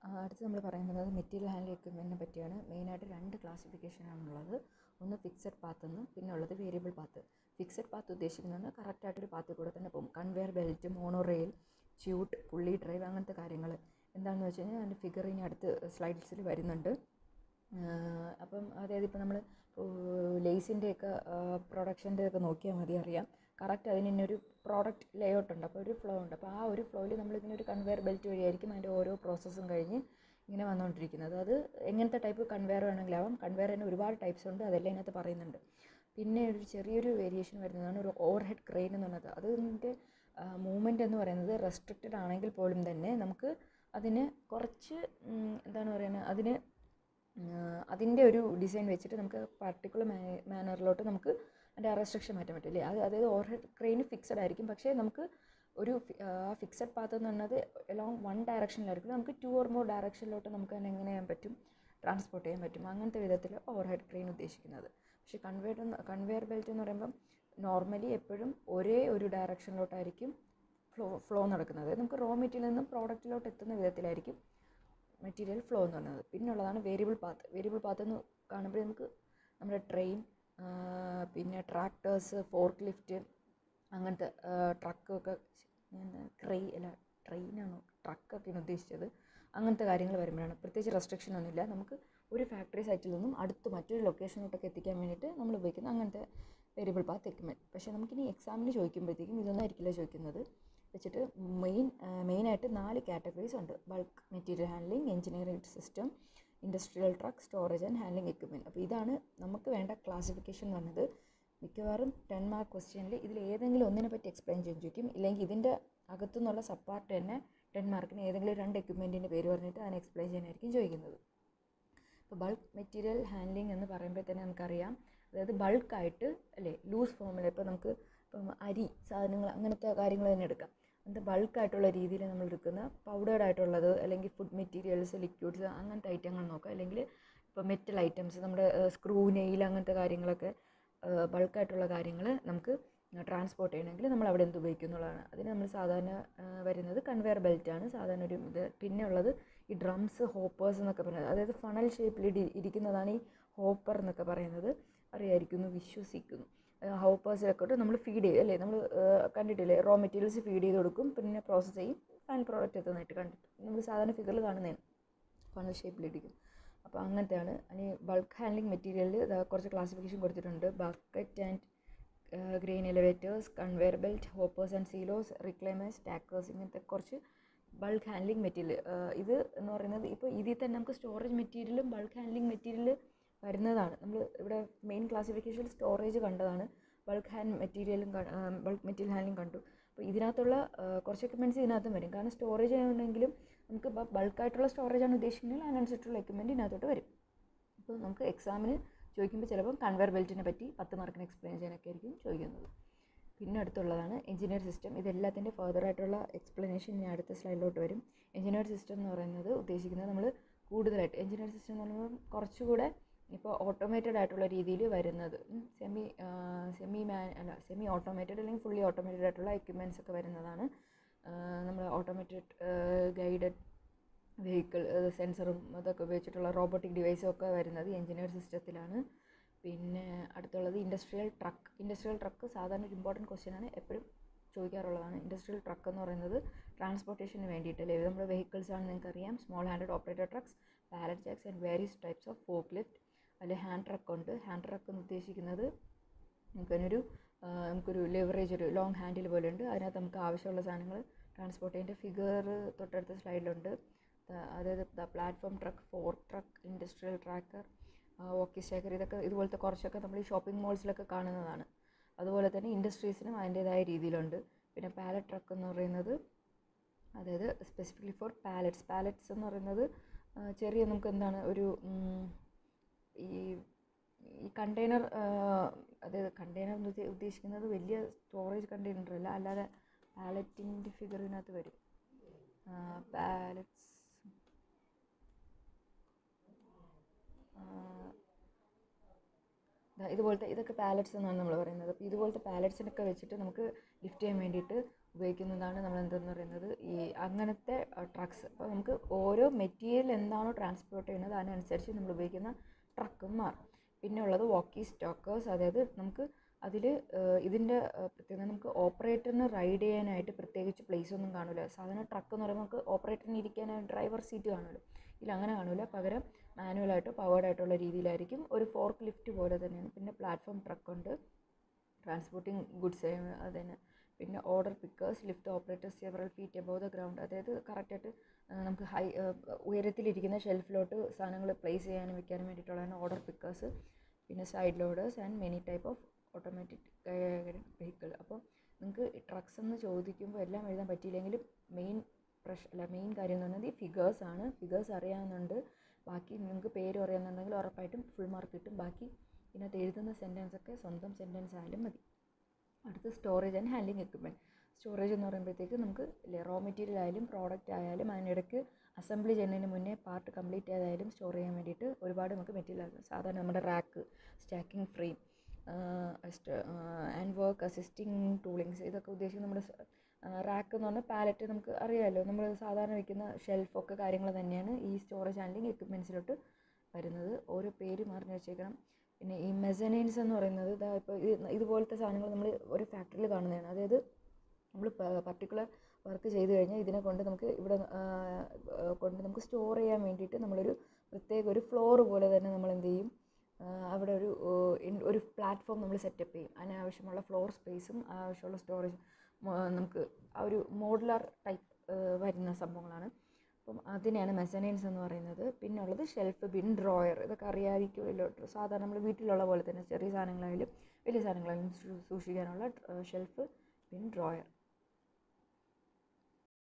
ആ, അടുത്ത് നമ്മൾ പറയാൻ പോകുന്നത് മെറ്റീരിയൽ ഹാൻഡിൽ എക്യുപ്മെൻറ്റിനെ പറ്റിയാണ് മെയിനായിട്ട് രണ്ട് ക്ലാസിഫിക്കേഷനാണുള്ളത് ഒന്ന് ഫിക്സഡ് പാത്ത് എന്നും പിന്നെ ഉള്ളത് വേരിയബിൾ പാത്ത് ഫിക്സഡ് പാത്ത് ഉദ്ദേശിക്കുന്നത് കറക്റ്റായിട്ടൊരു പാത്തിൽ കൂടെ തന്നെ പോകും conveyor belt monorail chute pulley drive അങ്ങനത്തെ കാര്യങ്ങൾ എന്താണെന്ന് വെച്ച് കഴിഞ്ഞാൽ അതിൻ്റെ ഫിഗർ ഇനി അടുത്ത് സ്ലൈഡ്സിൽ വരുന്നുണ്ട് ആഹ് അപ്പം അതായത് ഇപ്പോൾ നമ്മൾ ലേസിൻ്റെയൊക്കെ പ്രൊഡക്ഷൻ്റെ ഒക്കെ നോക്കിയാൽ മതി അറിയാം കറക്റ്റ് അതിന് തന്നെ ഒരു പ്രോഡക്റ്റ് ലേഔട്ട് ഉണ്ട് അപ്പോൾ ഒരു ഫ്ലോ ഉണ്ട് അപ്പോൾ ആ ഒരു ഫ്ലോയിൽ നമ്മളിങ്ങനെ ഒരു കൺവെയർ ബെൽറ്റ് വഴിയായിരിക്കും അതിൻ്റെ ഓരോ പ്രോസസ്സും കഴിഞ്ഞ് ഇങ്ങനെ വന്നുകൊണ്ടിരിക്കുന്നത് അത് എങ്ങനത്തെ ടൈപ്പ് കൺവെയർ വേണമെങ്കിലും ആവാം കൺവെയർ തന്നെ ഒരുപാട് ടൈപ്സ് ഉണ്ട് അതെല്ലാം ഇതിനകത്ത് പറയുന്നുണ്ട് പിന്നെ ഒരു ചെറിയൊരു വേരിയേഷൻ വരുന്നതാണ് ഒരു ഓവർ ഹെഡ് ക്രെയിൻ എന്ന് പറയുന്നത് അതിൻ്റെ മൂവ്മെൻ്റ് എന്ന് പറയുന്നത് റെസ്ട്രിക്റ്റഡ് ആണെങ്കിൽ പോലും തന്നെ നമുക്ക് അതിന് കുറച്ച് ഉം, എന്താണ് പറയുന്നത് അതിന് അതിൻ്റെ ഒരു ഡിസൈൻ വെച്ചിട്ട് നമുക്ക് പർട്ടിക്കുലർ മാനറിലോട്ട് നമുക്ക് അതിൻ്റെ റെസ്ട്രിക്ഷൻ മാറ്റാൻ പറ്റും അല്ലേ അത് അതായത് ഓവർ ഹെഡ് ക്രെയിൻ ഫിക്സഡ് ആയിരിക്കും പക്ഷേ നമുക്ക് ഒരു ആ ഫിക്സഡ് പാത്ത് എന്ന് പറയുന്നത് എലോങ് വൺ ഡയറക്ഷനിലായിരിക്കും നമുക്ക് ടു ഓർ മോർ ഡയറക്ഷനിലോട്ട് നമുക്ക് അതിനെ എങ്ങനെ ചെയ്യാൻ പറ്റും ട്രാൻസ്പോർട്ട് ചെയ്യാൻ പറ്റും അങ്ങനത്തെ വിധത്തിൽ ഓവർ ഹെഡ് ക്രെയിൻ ഉദ്ദേശിക്കുന്നത് പക്ഷേ കൺവെയർ കൺവെയർ ബെൽറ്റ് എന്ന് പറയുമ്പം നോർമലി എപ്പോഴും ഒരേ ഒരു ഡയറക്ഷനിലോട്ടായിരിക്കും ഫ്ലോ ഫ്ലോ നടക്കുന്നത് അതായത് നമുക്ക് റോ മെറ്റീരിയലിൽ നിന്നും പ്രോഡക്റ്റിലോട്ട് എത്തുന്ന വിധത്തിലായിരിക്കും മെറ്റീരിയൽ ഫ്ലോ എന്ന് പറയുന്നത് പിന്നുള്ളതാണ് വേരിയബിൾ പാത്ത് വേരിയബിൾ പാത്ത് എന്ന് കാണുമ്പോൾ നമുക്ക് നമ്മുടെ ട്രെയിൻ പിന്നെ ട്രാക്ടേഴ്സ് ഫോർക്ക് ലിഫ്റ്റ് അങ്ങനത്തെ ട്രക്കൊക്കെ ക്രൈ അല്ല ട്രെയിനാണോ ട്രക്കൊക്കെയാണ് ഉദ്ദേശിച്ചത് അങ്ങനത്തെ കാര്യങ്ങൾ വരുമ്പോഴാണ് പ്രത്യേകിച്ച് റെസ്ട്രിക്ഷൻ ഒന്നുമില്ല നമുക്ക് ഒരു ഫാക്ടറി സൈറ്റിൽ നിന്നും അടുത്ത് മറ്റൊരു ലൊക്കേഷനിലോട്ടൊക്കെ എത്തിക്കാൻ വേണ്ടിയിട്ട് നമ്മൾ ഉപയോഗിക്കുന്ന അങ്ങനത്തെ വേരിയബിൾ പാത്ത് എക്യുപ്മെൻറ്റ് പക്ഷേ നമുക്കിനി എക്സാമിന് ചോദിക്കുമ്പോഴത്തേക്കും ഇതൊന്നും ആയിരിക്കില്ല ചോദിക്കുന്നത് വെച്ചിട്ട് മെയിൻ മെയിനായിട്ട് നാല് കാറ്റഗറീസ് ഉണ്ട് bulk material handling engineering system industrial truck storage and handling equipment അപ്പോൾ ഇതാണ് നമുക്ക് വേണ്ട ക്ലാസിഫിക്കേഷൻ എന്ന് പറഞ്ഞത് മിക്കവാറും ടെൻ മാർക്ക് ക്വസ്റ്റ്യനിൽ ഇതിൽ ഏതെങ്കിലും ഒന്നിനെ പറ്റി എക്സ്പ്ലെയിൻ ചെയ്ത് ചോദിക്കും ഇല്ലെങ്കിൽ ഇതിൻ്റെ അകത്തുനിന്നുള്ള സപ്പാർട്ട് തന്നെ ടെൻ മാർക്കിന് ഏതെങ്കിലും രണ്ട് എക്യുപ്മെൻറ്റിൻ്റെ പേര് പറഞ്ഞിട്ട് അതിനെ എക്സ്പ്ലെയിൻ ചെയ്യാനായിരിക്കും ചോദിക്കുന്നത് ഇപ്പോൾ ബൾക്ക് മെറ്റീരിയൽ ഹാൻഡ്ലിംഗ് എന്ന് പറയുമ്പോൾ തന്നെ നമുക്കറിയാം അതായത് ബൾക്കായിട്ട് അല്ലേ ലൂസ് ഫോമിൽ ഇപ്പോൾ നമുക്ക് ഇപ്പം അരി സാധനങ്ങൾ അങ്ങനത്തെ കാര്യങ്ങൾ തന്നെ എടുക്കാം അങ്ങനത്തെ ബൾക്കായിട്ടുള്ള രീതിയിൽ നമ്മൾ എടുക്കുന്ന പൗഡേർഡ് ആയിട്ടുള്ളത് അല്ലെങ്കിൽ ഫുഡ് മെറ്റീരിയൽസ് ലിക്വിഡ്സ് അങ്ങനത്തെ ഐറ്റങ്ങൾ നോക്കാം അല്ലെങ്കിൽ ഇപ്പോൾ മെറ്റൽ ഐറ്റംസ് നമ്മുടെ സ്ക്രൂ നെയിൽ അങ്ങനത്തെ കാര്യങ്ങളൊക്കെ ബൾക്കായിട്ടുള്ള കാര്യങ്ങൾ നമുക്ക് ട്രാൻസ്പോർട്ട് ചെയ്യണമെങ്കിൽ നമ്മൾ അവിടെ എന്ത് ഉപയോഗിക്കും എന്നുള്ളതാണ് അതിന് നമ്മൾ സാധാരണ ആ, വരുന്നത് കൺവെയർ ബെൽറ്റാണ് സാധാരണ ഒരു ഇത് പിന്നെ ഉള്ളത് ഈ ഡ്രംസ് ഹോപ്പേഴ്സ് എന്നൊക്കെ പറയുന്നത് അതായത് ഫണൽ ഷേപ്പിൽ ഇരിക്കുന്നതാണ് ഈ ഹോപ്പർ എന്നൊക്കെ പറയുന്നത് അറിയായിരിക്കുന്നു വിശ്വസിക്കുന്നു ഹോപ്പേഴ്സിലൊക്കെ നമ്മൾ ഫീഡ് ചെയ്യും അല്ലേ നമ്മൾ കണ്ടിട്ടില്ലേ റോ മെറ്റീരിയൽസ് ഫീഡ് ചെയ്ത് കൊടുക്കും പിന്നെ പ്രോസസ്സ് ചെയ്യും ഫൈനൽ പ്രോഡക്റ്റ് എത്തുന്നതായിട്ട് കണ്ടിട്ട് നമ്മൾ സാധാരണ ഫിഗറിൽ കാണുന്നതാണ് ഫണൽ ഷേപ്പിലിരിക്കും അപ്പോൾ അങ്ങനത്തെയാണ് ഇനി ബൾക്ക് ഹാൻഡ്ലിംഗ് മെറ്റീരിയലിൽ കുറച്ച് ക്ലാസിഫിക്കേഷൻ കൊടുത്തിട്ടുണ്ട് bucket and grain elevators conveyor belt hoppers and silos reclaimers stackers ഇങ്ങനത്തെ കുറച്ച് ബൾക്ക് ഹാൻഡ്ലിംഗ് മെറ്റീരിയൽ ഇത് എന്ന് പറയുന്നത് ഇപ്പോൾ ഇതിൽ തന്നെ നമുക്ക് സ്റ്റോറേജ് മെറ്റീരിയലും ബൾക്ക് ഹാൻഡ്ലിംഗ് മെറ്റീരിയൽ വരുന്നതാണ് നമ്മൾ ഇവിടെ മെയിൻ ക്ലാസിഫിക്കേഷനിൽ സ്റ്റോറേജ് കണ്ടതാണ് ബൾക്ക് ഹാൻഡ് മെറ്റീരിയലും ബൾക്ക് മെറ്റീരിയൽ ഹാൻഡ്ലിംഗ് കണ്ടു അപ്പോൾ ഇതിനകത്തുള്ള ആ, കുറച്ച് എക്യുപ്മെൻറ്റ്സ് ഇതിനകത്തും വരും കാരണം സ്റ്റോറേജ് ആണെങ്കിലും നമുക്ക് ബൾക്കായിട്ടുള്ള സ്റ്റോറേജ് ആണ് ഉദ്ദേശിക്കുന്നത് അതിനനുസരിച്ചുള്ള എക്യുപ്മെൻറ്റ് ഇതിനകത്തോട്ട് വരും അപ്പോൾ നമുക്ക് എക്സാമിന് ചോദിക്കുമ്പോൾ ചിലപ്പം കൺവെയർ ബെൽറ്റിനെ പറ്റി പത്ത് മാർക്കിന് എക്സ്പ്ലെയിൻ ചെയ്യാനൊക്കെ ആയിരിക്കും ചോദിക്കുന്നത് പിന്നെ അടുത്തുള്ളതാണ് എഞ്ചിനീയർ സിസ്റ്റം ഇതെല്ലാത്തിൻ്റെ ഫർദർ ആയിട്ടുള്ള എക്സ്പ്ലനേഷൻ ഇനി അടുത്ത സ്ലൈഡിലോട്ട് വരും എഞ്ചിനീയർ സിസ്റ്റം എന്ന് പറയുന്നത് ഉദ്ദേശിക്കുന്നത് നമ്മൾ കൂടുതലായിട്ട് എഞ്ചിനീയർ സിസ്റ്റം എന്ന് പറയുമ്പോൾ കുറച്ചുകൂടെ ഇപ്പോൾ ഓട്ടോമേറ്റഡ് ആയിട്ടുള്ള രീതിയിൽ വരുന്നത് സെമി സെമി മാൻ അല്ല സെമി ഓട്ടോമേറ്റഡ് അല്ലെങ്കിൽ ഫുള്ളി ഓട്ടോമേറ്റഡ് ആയിട്ടുള്ള എക്യുപ്മെൻറ്റ്സ് ഒക്കെ വരുന്നതാണ് നമ്മൾ ഓട്ടോമേറ്റഡ് ഗൈഡഡ് വെഹിക്കിൾ സെൻസറും അതൊക്കെ ഉപയോഗിച്ചിട്ടുള്ള റോബോട്ടിക് ഡിവൈസും ഒക്കെ വരുന്നത് എഞ്ചിനീയർ സിസ്റ്റത്തിലാണ് പിന്നെ അടുത്തുള്ളത് ഇൻഡസ്ട്രിയൽ ട്രക്ക് ഇൻഡസ്ട്രിയൽ ട്രക്ക് സാധാരണ ഒരു ഇമ്പോർട്ടൻറ്റ് ക്വസ്റ്റ്യൻ ആണ് എപ്പോഴും ചോദിക്കാറുള്ളതാണ് ഇൻഡസ്ട്രിയൽ ട്രക്ക് എന്ന് പറയുന്നത് ട്രാൻസ്പോർട്ടേഷന് വേണ്ടിയിട്ടല്ലേ നമ്മുടെ വെഹിക്കിൾസ് ആണ് നിങ്ങൾക്കറിയാം small handed operator trucks pallet jacks and various types of forklift അതിൽ ഹാൻഡ് ട്രക്ക് ഉണ്ട് ഹാൻഡ് ട്രക്ക് എന്ന് ഉദ്ദേശിക്കുന്നത് നമുക്കതിനൊരു ആ, നമുക്കൊരു ലെവറേജ് ഒരു ലോങ് ഹാൻഡിൽ പോലെ ഉണ്ട് അതിനകത്ത് നമുക്ക് ആവശ്യമുള്ള സാധനങ്ങൾ ട്രാൻസ്പോർട്ട് ചെയ്യേണ്ട ഫിഗർ തൊട്ടടുത്ത സ്ലൈഡിലുണ്ട് ദ- അതായത് the platform truck for truck industrial tractor okay stacker ഇതൊക്കെ ഇതുപോലത്തെ കുറച്ചൊക്കെ നമ്മൾ ഈ ഷോപ്പിംഗ് മോൾസിലൊക്കെ കാണുന്നതാണ് അതുപോലെ തന്നെ ഇൻഡസ്ട്രീസിനും അതിൻ്റേതായ രീതിയിലുണ്ട് പിന്നെ പാലറ്റ് ട്രക്ക് എന്ന് പറയുന്നത് അതായത് സ്പെസിഫിക്കലി ഫോർ പാലറ്റ്സ് പാലറ്റ്സ് എന്ന് പറയുന്നത് ആ, ചെറിയ നമുക്ക് എന്താണ് ഒരു ഉം, ഈ ഈ കണ്ടെയ്നർ അതായത് കണ്ടെയ്നർ എന്ന് ഉദ്ദേ- ഉദ്ദേശിക്കുന്നത് വലിയ സ്റ്റോറേജ് കണ്ടെയ്നർ അല്ല അല്ലാതെ പാലറ്റിൻ്റെ ഫിഗർ ഇതിനകത്ത് വരും പാലറ്റ്സ് ഇതുപോലത്തെ ഇതൊക്കെ പാലറ്റ്സ് എന്നാണ് നമ്മൾ പറയുന്നത് അപ്പോൾ ഇതുപോലത്തെ പാലറ്റ്സിനൊക്കെ വെച്ചിട്ട് നമുക്ക് ലിഫ്റ്റ് ചെയ്യാൻ വേണ്ടിയിട്ട് ഉപയോഗിക്കുന്നതാണ് നമ്മൾ എന്തെന്ന് പറയുന്നത് ഈ അങ്ങനത്തെ ട്രക്സ് അപ്പോൾ നമുക്ക് ഓരോ മെറ്റീരിയൽ എന്താണോ ട്രാൻസ്പോർട്ട് ചെയ്യുന്നത് അതിനനുസരിച്ച് നമ്മൾ ഉപയോഗിക്കുന്ന ട്രക്കും മാറും പിന്നെ ഉള്ളത് വോക്കി സ്റ്റോക്കേഴ്സ് അതായത് നമുക്ക് അതിൽ ഇതിൻ്റെ പ്രത്യേകത നമുക്ക് ഓപ്പറേറ്ററിന് റൈഡ് ചെയ്യാനായിട്ട് പ്രത്യേകിച്ച് പ്ലേസ് ഒന്നും കാണില്ല സാധാരണ ട്രക്ക് എന്ന് പറയുമ്പോൾ നമുക്ക് ഓപ്പറേറ്ററിന് ഇരിക്കാനായിട്ട് ഡ്രൈവർ സീറ്റ് കാണുമല്ലോ ഇതിൽ അങ്ങനെ കാണില്ല പകരം മാനുവലായിട്ടോ പവേർഡ് ആയിട്ടുള്ള രീതിയിലായിരിക്കും ഒരു ഫോർക്ക് ലിഫ്റ്റ് പോലെ തന്നെയാണ് പിന്നെ പ്ലാറ്റ്ഫോം ട്രക്കുണ്ട് ട്രാൻസ്പോർട്ടിങ് ഗുഡ്സ് അതിന് പിന്നെ order pickers lift operators several feet above the ground അതായത് കറക്റ്റായിട്ട് നമുക്ക് ഹൈ ഉയരത്തിലിരിക്കുന്ന ഷെൽഫിലോട്ട് സാധനങ്ങൾ പ്ലേസ് ചെയ്യാനും വെക്കാനും വേണ്ടിയിട്ടുള്ളതാണ് ഓർഡർ പിക്കേഴ്സ് പിന്നെ side loaders and many type of automatic vehicle അപ്പോൾ നിങ്ങൾക്ക് ട്രക്സ് എന്ന് ചോദിക്കുമ്പോൾ എല്ലാം എഴുതാൻ പറ്റിയില്ലെങ്കിലും മെയിൻ പ്രഷ് അല്ല മെയിൻ കാര്യം എന്ന് പറയുന്നത് ഈ ഫിഗേഴ്സ് ആണ് ഫിഗേഴ്സ് അറിയാവുന്നുണ്ട് ബാക്കി നിങ്ങൾക്ക് പേര് അറിയാമെന്നുണ്ടെങ്കിൽ ഉറപ്പായിട്ടും ഫുൾ മാർക്ക് കിട്ടും ബാക്കി ഇതിനകത്ത് എഴുതുന്ന സെൻറ്റൻസ് ഒക്കെ സ്വന്തം സെൻറ്റൻസ് ആയാലും മതി അടുത്ത് storage and handling equipment storage എന്ന് പറയുമ്പോഴത്തേക്ക് നമുക്ക് റോ മെറ്റീരിയൽ ആയാലും പ്രോഡക്റ്റ് ആയാലും അതിനിടയ്ക്ക് അസംബ്ലി ചെയ്യുന്നതിന് മുന്നേ പാർട്ട് കംപ്ലീറ്റ് ചെയ്തായാലും സ്റ്റോർ ചെയ്യാൻ വേണ്ടിയിട്ട് ഒരുപാട് നമുക്ക് മെറ്റീരിയൽ ആകും സാധാരണ നമ്മുടെ rack stacking frame and work assisting toolings ഇതൊക്കെ ഉദ്ദേശിക്കുന്നത് നമ്മുടെ റാക്ക് എന്ന് പറഞ്ഞാൽ പാലറ്റ് നമുക്ക് അറിയാമല്ലോ നമ്മൾ സാധാരണ വെക്കുന്ന ഷെൽഫൊക്കെ കാര്യങ്ങൾ തന്നെയാണ് ഈ സ്റ്റോറേജ് ഹാൻഡ്ലിംഗ് എക്യുപ്മെൻറ്റ്സിലോട്ട് വരുന്നത് ഓരോ പേര് മാറി വെച്ചേക്കണം പിന്നെ ഈ മെസനൈൻസ് എന്ന് പറയുന്നത് ഇതാ ഇപ്പോൾ ഇതുപോലത്തെ സാധനങ്ങൾ നമ്മൾ ഒരു ഫാക്ടറിയിൽ കാണുന്നതാണ് അതായത് നമ്മൾ പർട്ടിക്കുലർ വർക്ക് ചെയ്ത് കഴിഞ്ഞാൽ ഇതിനെ കൊണ്ട് നമുക്ക് ഇവിടെ കൊണ്ട് നമുക്ക് സ്റ്റോർ ചെയ്യാൻ വേണ്ടിയിട്ട് നമ്മളൊരു പ്രത്യേക ഒരു ഫ്ലോർ പോലെ തന്നെ നമ്മൾ എന്ത് ചെയ്യും അവിടെ ഒരു ഒരു പ്ലാറ്റ്ഫോം നമ്മൾ സെറ്റപ്പ് ചെയ്യും അതിനാവശ്യമുള്ള ഫ്ലോർ സ്പേസും ആവശ്യമുള്ള സ്റ്റോറേജ് നമുക്ക് ആ ഒരു മോഡുലാർ ടൈപ്പ് വരുന്ന സംഭവങ്ങളാണ് അപ്പം അതിനെയാണ് മെസനൈൻസ് എന്ന് പറയുന്നത് പിന്നെ ഉള്ളത് ഷെൽഫ് ബിൻ ഡ്രോയർ ഇതൊക്കെ അറിയാതിരിക്കുമല്ലോ സാധാരണ നമ്മൾ വീട്ടിലുള്ള പോലെ തന്നെ ചെറിയ സാധനങ്ങളായാലും വലിയ സാധനങ്ങളായാലും സൂക്ഷിക്കാനുള്ള ഷെൽഫ് ബിൻ ഡ്രോയർ